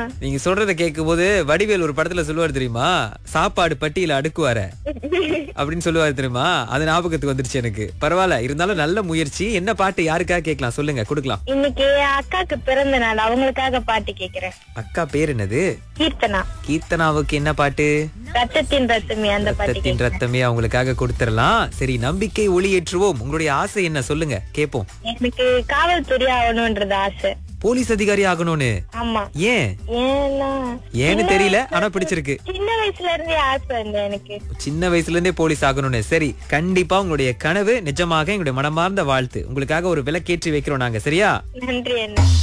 நீங்க சொல்றத கேட்கும்போது வடிவேல் ஒரு படத்துல சொல்லுவார் தெரியுமா சாப்பாடு பட்டியல அடுக்குவார அப்படின்னு சொல்லுவாரு தெரியுமா அது ஞாபகத்துக்கு வந்துருச்சு எனக்கு பரவாயில்ல இருந்தாலும் நல்ல முயற்சி என்ன பாட்டு யாருக்காக கேட்கலாம் சொல்லுங்க கொடுக்கலாம் இன்னைக்கு அக்காக்கு பிறந்த நாள் அவங்களுக்காக பாட்டு கேக்குறேன் அக்கா பேர் என்னது கீர்த்தனா கீர்த்தனாவுக்கு என்ன பாட்டு ரத்தத்தின் ரத்தமே அந்த பாட்டு ரத்தத்தின் ரத்தமே அவங்களுக்காக கொடுத்துடலாம் சரி நம்பிக்கை ஒளியேற்றுவோம் உங்களுடைய ஆசை என்ன சொல்லுங்க கேப்போம் எனக்கு காவல்துறை ஆகணும்ன்றது ஆசை போலீஸ் அதிகாரி ஆகணும்னு ஆமா ஏன் ஏன்னா ஏன்னு தெரியல ஆனா பிடிச்சிருக்கு சின்ன வயசுல இருந்தே ஆசை இருந்த எனக்கு சின்ன வயசுல இருந்தே போலீஸ் ஆகணும்னு சரி கண்டிப்பா உங்களுடைய கனவு நிஜமாக எங்களுடைய மனமார்ந்த வாழ்த்து உங்களுக்காக ஒரு விளக்கேற்றி வைக்கிறோம் நாங்க சரியா நன்றி என்ன